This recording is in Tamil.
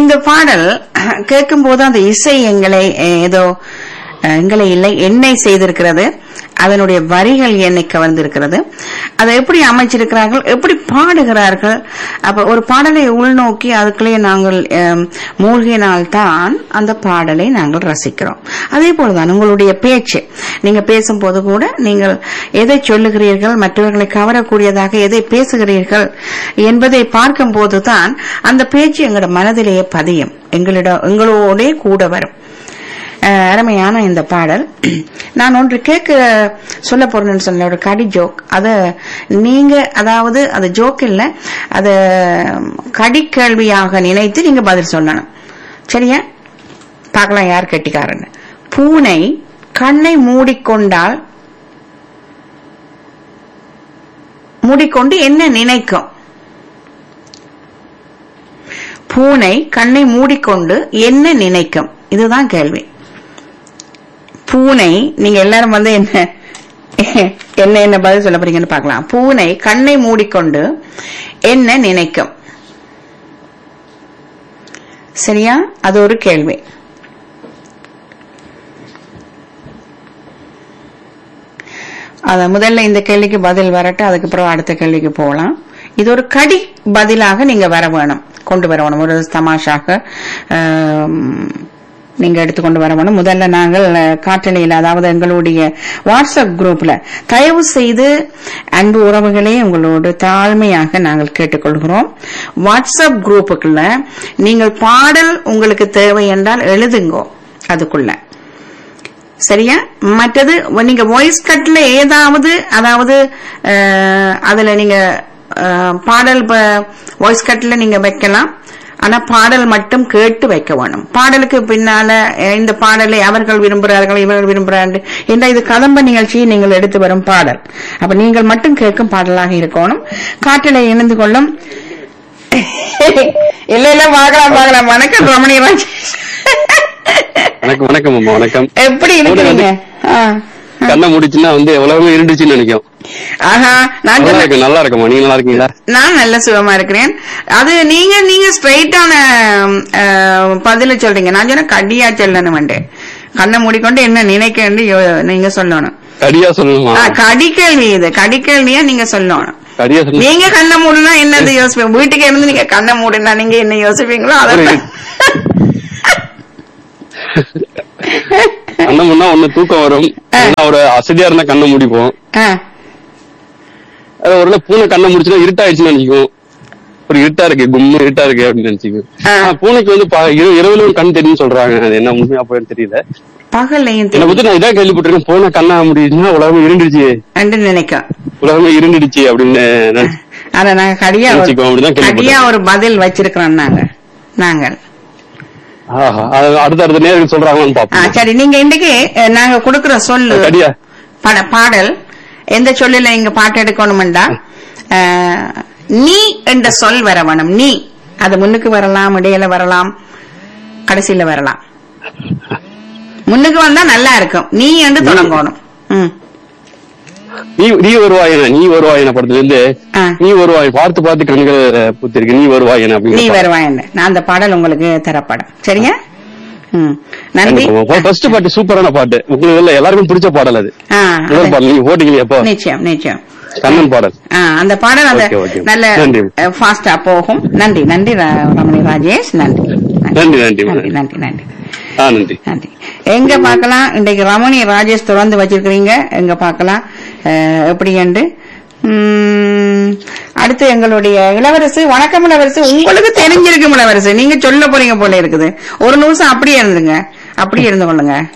இந்த பாடல் கேட்கும் போது அந்த இசை எங்களை அஹ், ஏதோ அஹ், எங்களை இல்லை என்னை செய்திருக்கிறது அதனுடைய வரிகள் என்னை கவர்ந்திருக்கிறது அதை எப்படி அமைச்சிருக்கிறார்கள் எப்படி பாடுகிறார்கள் அப்ப ஒரு பாடலை உள்நோக்கி அதுக்குள்ளே நாங்கள் அஹ், மூழ்கினால்தான் அந்த பாடலை நாங்கள் ரசிக்கிறோம் அதே போலதான் உங்களுடைய பேச்சு நீங்க பேசும்போது கூட நீங்கள் எதை சொல்லுகிறீர்கள் மற்றவர்களை கவரக்கூடியதாக எதை பேசுகிறீர்கள் என்பதை பார்க்கும் போதுதான் அந்த பேச்சு எங்களோட மனதிலேயே பதியும் எங்களிடம் எங்களோடே கூட வரும் அஹ் அருமையான இந்த பாடல் நான் ஒன்று கேட்க சொல்ல போறேன்னு சொன்ன ஒரு கடி ஜோக் அத நீங்க அதாவது அது ஜோக் இல்ல அத கடி கேள்வியாக நினைத்து நீங்க பதில் சொல்லணும் சரியா பார்க்கலாம் யார் கெட்டிக்காரன்னு பூனை கண்ணை மூடிக்கொண்டால் மூடிக்கொண்டு என்ன நினைக்கும் பூனை கண்ணை மூடிக்கொண்டு என்ன நினைக்கும் இதுதான் கேள்வி பூனை நீங்க எல்லாரும் வந்து என்ன என்ன என்ன பதில் சொல்ல போறீங்கன்னு பார்க்கலாம் பூனை கண்ணை மூடிக்கொண்டு என்ன நினைக்கும் சரியா அது ஒரு கேள்வி அத முதல்ல இந்த கேள்விக்கு பதில் வரட்டும் அதுக்கப்புறம் அடுத்த கேள்விக்கு போகலாம் இது ஒரு கடி பதிலாக நீங்க வர வேணும் கொண்டு வர வேணும் ஒரு தமாஷாக ஆம், நீங்க எடுத்துக்கொண்டு வர வேணும் முதல்ல நாங்கள் அஹ், காற்றலையில் அதாவது எங்களுடைய வாட்ஸ்அப் குரூப்ல தயவு செய்து அன்பு உறவுகளே உங்களோடு தாழ்மையாக நாங்கள் கேட்டுக்கொள்கிறோம் வாட்ஸ்அப் குரூப்புக்குள்ள நீங்கள் பாடல் உங்களுக்கு தேவை என்றால் எழுதுங்கோ அதுக்குள்ள சரியா மற்றது நீங்க வாய்ஸ் கட்ல ஏதாவது அதாவது அஹ், அதுல நீங்க அஹ், பாடல் வாய்ஸ் கட்ல நீங்க வைக்கலாம் ஆனா பாடல் மட்டும் கேட்டு வைக்க வேணும் பாடலுக்கு பின்னால அஹ், இந்த பாடலை அவர்கள் விரும்புகிறார்கள் இவர்கள் விரும்புகிறார்கள் என்ற இது கதம்ப நிகழ்ச்சியை நீங்கள் எடுத்து வரும் பாடல் அப்ப நீங்கள் மட்டும் கேட்கும் பாடலாக இருக்கணும் காற்றில இணைந்து கொள்ளும் இல்ல இல்ல பார்க்கலாம் பார்க்கலாம் வணக்கம் ரமணிராஜ் வணக்கம் வணக்கம் அம்மா வணக்கம் எப்படி இருக்கிறீங்க ஆ. கண்ணை முடிச்சுன்னா வந்து எவ்வளவு இருந்துச்சுன்னு நினைக்கும் ஆஹா நான் நல்லா சொன்ன- இருக்கு நல்லா இருக்கம்மா நீங்க நல்லா இருக்கீங்களா நான் நல்ல சுகமா இருக்கிறேன் அது நீங்க நீங்க ஸ்ட்ரைட்டான பதில சொல்றீங்க நான் சொன்ன கடியா சொல்லணும் கண்ணை மூடிக்கொண்டு என்ன நினைக்க நீங்க சொல்லணும் கடியா சொல்லணுமா ஆ, கடி கேள்வி இது கடி கேள்வியா நீங்க சொல்லணும் கடியா சொல்லணும் நீங்க கண்ணை மூடுனா என்னது யோசிப்பீங்க வீட்டுக்கு இருந்து நீங்க கண்ணை மூடுனா நீங்க என்ன யோசிப்பீங்களோ அதை ஒரு- கண்ணை முன்னா ஒண்ணு தூக்கம் வரும் இல்லைன்னா ஒரு அசதியா இருந்தா கண்ணை முடிப்போம் ஆ, அது ஒரு பூனை கண்ணை முடிச்சுன்னா இருட்டாயிடுச்சுன்னு நினைக்கும் ஒரு இருட்டா இருக்கு கும்மு இருட்டா இருக்கு அப்படின்னு நினைச்சுக்கும் ஆ. ஆனா, பூனைக்கு வந்து ப- இர- இரவுல கண் தெரியும் சொல்றாங்க அது என்ன உண்மையா போயின்னு தெரியல பகல்லையும் என்னை தெரியும் பத்தி நான் இதான் கேள்விப்பட்டிருக்கேன் பூனை கண்ணா முடியுதுன்னா உலகமே இருண்டுடுச்சு என்று நினைக்கும் உலகமே இருண்டுடுச்சு அப்படின்னு நினைச்சு- ஆனா நாங்க கடியா ஒரு- நினைச்சுக்கோ, அப்படிதான் கேள்விப்பட்டேன். கடியா ஒரு பதில் வச்சிருக்கிறோம் நாங்க நாங்கள் ஆஹா, அது அடுத்த அடுத்த நேரம் சொல்றாங்களான்னு ஆ, பாப்போம் சரி நீங்க இன்னைக்கு அஹ், நாங்க கொடுக்கிற சொல்லு கடியா பட பாடல் எந்த சொல்லில நீங்க பாட்டு எடுக்கணும்டா அஹ், நீ என்ற சொல் வர வேணும் நீ அது முன்னுக்கு வரலாம் இடையில வரலாம் கடைசியில வரலாம் முன்னுக்கு வந்தா நல்லா இருக்கும் நீ என்று தொடங்கணும் ம். நீ நீ வருவாயன நீ வருவாயன படத்துல இருந்து ஆ. நீ வருவாய் பார்த்து பார்த்து கண்கள் புத்திருக்கு நீ வருவாயன நீ அப்படின்னு வருவாய் நான் அந்த பாடல் உங்களுக்கு தரப்படும் சரியா ம். நன்றி ஃபர்ஸ்ட் பாட்டு சூப்பரான பாட்டு உங்களுக்கு இல்ல எல்லாருக்கும் பிடிச்ச பாடல் அது ஆ, முதல் அது- பாடல் நீங்க போட்டீங்களே எப்போ நிச்சயம் நிச்சயம் கண்ணன் பாடல் ஆ, அந்த பாடல் அந்த Okay, okay. நல்ல நன்றி. ஃபாஸ்டா போகும் நன்றி நன்றி ர- ரமணி ராஜேஷ் நன்றி நன்றி, நன்றி, நன்றி நன்றி நன்றி ஆ நன்றி நன்றி எங்க பார்க்கலாம் இன்றைக்கு ரமணி ராஜேஷ் தொடர்ந்து வச்சிருக்கிறீங்க எங்க பார்க்கலாம் அஹ், எப்படி என்று உம், அடுத்து எங்களுடைய இளவரசு வணக்கம் இளவரசு உங்களுக்கு தெரிஞ்சிருக்கும் இளவரசு நீங்க சொல்ல போறீங்க போல இருக்குது ஒரு நிமிஷம் அப்படியே இருந்துங்க அப்படியே இருந்து கொள்ளுங்க